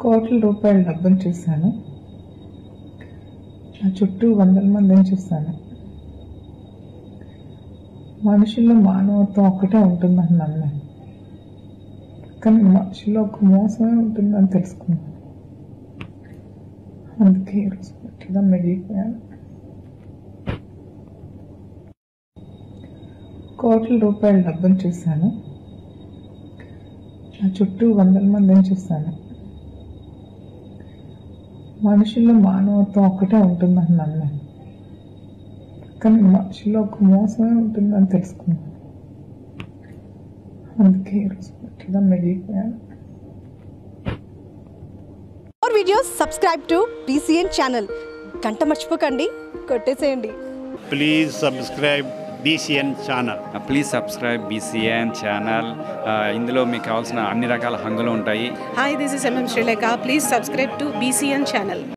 కోట్ల రూపాయల డబ్బును చూశాను నా చుట్టూ వందల మందిని చూశాను మనుషుల్లో మానవత్వం ఒక్కటే ఉంటుందని నమ్మాను కానీ మనుషుల్లో ఒక మోసమే ఉంటుందని తెలుసుకున్నాను అందుకే ఈరోజు గట్టిగా మిగిలిపోయాను కోట్ల రూపాయల డబ్బును చూశాను నా చుట్టూ వందల మందిని చూశాను మనుషుల్లో మానవత్వం ఒక్కటే ఉంటుందని నమ్మాను కానీ మనుషుల్లో ఒక మోసమే ఉంటుందని తెలుసుకున్నాను అందుకే ఈరోజు గట్టిగా మిగిలిపోయాను more videos subscribe to BCN channel గంట మర్చిపోకండి కొట్టేసేయండి please subscribe BCN channel. Please subscribe BCN channel ఇందులో మీకు కావాల్సిన అన్ని రకాల హంగులు ఉంటాయి Hi, this is MM Sri Lanka. Please subscribe to BCN channel.